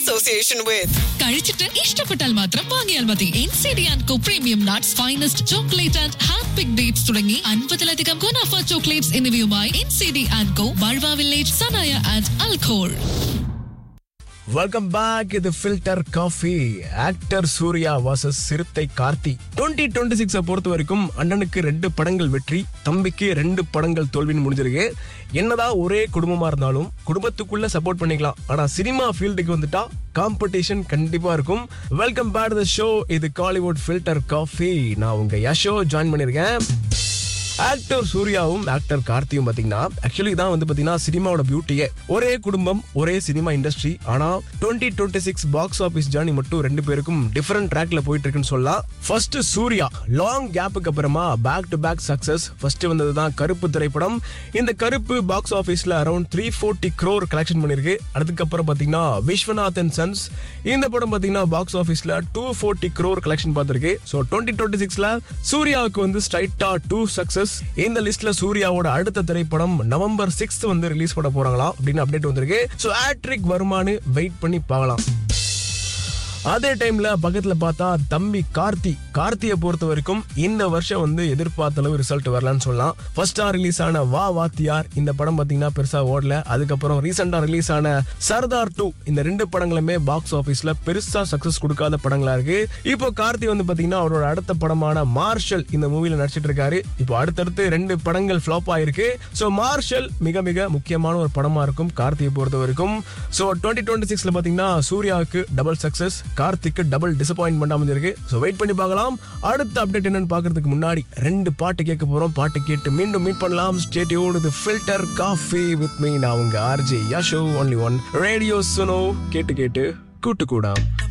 association with. കഴിച്ചിട്ട് ഇഷ്ടപ്പെട്ടാൽ മാത്രം വാങ്ങിയാൽ മതി N C D and co premium nuts finest chocolate and hand pick dates തുടങ്ങി അൻപതിലധികം ഗുണാഫ ചോക്ലേറ്റ്സ് എന്നിവയുമായി N C D and co ബൾവ വില്ലേജ് സനായ ആൻഡ് അൽഖോൾ வெல்கம் பேக் இது filter coffee actor Suriya versus Siruthai Karthi twenty twenty சிக்ஸை பொறுத்த வரைக்கும் அண்ணனுக்கு ரெண்டு படங்கள் வெற்றி தம்பிக்கு ரெண்டு படங்கள் தோல்வின்னு முடிஞ்சிருக்கு என்னதான் ஒரே குடும்பமா இருந்தாலும் குடும்பத்துக்குள்ள சப்போர்ட் பண்ணிக்கலாம் ஆனா சினிமா ஃபீல்டுக்கு வந்துட்டா காம்படிஷன் கண்டிப்பா இருக்கும் வெல்கம் பேக் த ஷோ இது காலிவுட் ஃபில்டர் காஃபி நான் உங்க யஷோ ஜாயின் பண்ணிருக்கேன் ஆக்டர் சூர்யாவும் ஆக்டர் கார்த்தியும் பாத்தீங்கன்னா ஆக்சுவலி இதான் வந்து பாத்தீங்கன்னா சினிமாவோட பியூட்டியே ஒரே குடும்பம் ஒரே சினிமா இண்டஸ்ட்ரி ஆனா twenty twenty six box office journey மட்டும் ரெண்டு பேருக்கும் டிஃபரெண்ட் ட்ராக்ல போயிட்டு இருக்குன்னு சொல்லலாம் ஃபர்ஸ்ட் சூர்யா லாங் கேப்புக்கு அப்புறமா back to back success first வந்ததுதான் கருப்பு திரைப்படம் இந்த கருப்பு பாக்ஸ் ஆபீஸ்ல around three forty crore collection பண்ணிருக்கு அதுக்கப்புறம் பாத்தீங்கன்னா விஸ்வநாத் அண்ட் சன்ஸ் இந்த படம் பாத்தீங்கன்னா பாக்ஸ் ஆபீஸ்ல டூ ஃபோர்ட்டி க்ரோர் கலெக்ஷன் பார்த்திருக்கு ஸோ டுவெண்ட்டி டுவெண்ட்டி சிக்ஸ்ல சூர்யாவுக்கு வந்து ஸ்ட்ரைட்டா டூ சக்சஸ் இந்த லிஸ்ட்ல சூர்யாவோட அடுத்த திரைப்படம் நவம்பர் சிக்ஸ்த் வந்து ரிலீஸ் பண்ண போறாங்களாம் அப்படின்னு அப்டேட் வந்திருக்கு ஸோ ஆட்ரிக் வருமானு வெயிட் பண்ணி பார்க்கலாம் அதே டைம்ல பக்கத்துல பார்த்தா தம்பி கார்த்தி கார்த்தியை பொறுத்த வரைக்கும் இந்த வருஷம் வந்து எதிர்பார்த்த அளவு ரிசல்ட் வரலான்னு சொல்லலாம் ஃபர்ஸ்டா ரிலீஸ் ஆன வா வாத்தியார் இந்த படம் பாத்தீங்கன்னா பெருசா ஓடல அதுக்கப்புறம் ரீசெண்டா ரிலீஸ் ஆன சர்தார் டூ இந்த ரெண்டு படங்களுமே பாக்ஸ் ஆபீஸ்ல பெருசா சக்சஸ் கொடுக்காத படங்களா இருக்கு இப்போ கார்த்தி வந்து பாத்தீங்கன்னா அவரோட அடுத்த படமான மார்ஷல் இந்த மூவில நடிச்சிட்டு இருக்காரு இப்போ அடுத்தடுத்து ரெண்டு படங்கள் ஃபிளாப் ஆயிருக்கு ஸோ மார்ஷல் மிக மிக முக்கியமான ஒரு படமா இருக்கும் கார்த்தியை பொறுத்த வரைக்கும் ஸோ டுவெண்ட்டி டுவெண்ட்டி சிக்ஸ்ல பாத்தீங்கன்னா சூர்யாவுக்கு டபுள் சக்சஸ் கார்த்திக்கு டபுள் டிசப்பாயின்மெண்ட் அமைஞ்சிருக்கு ஸோ வெயிட் பண்ணி பார்க்கலாம் அடுத்த அப்டேட் என்னன்னு பார்க்கறதுக்கு முன்னாடி ரெண்டு பாட்டு கேட்க போறோம் பாட்டு கேட்டு மீண்டும் மீட் பண்ணலாம் ஸ்டேடியோடு இது ஃபில்டர் காஃபி வித் மீ நான் உங்க RJ Yasho only one radio Suno கேட்டு கேட்டு கூட்டு கூடாம்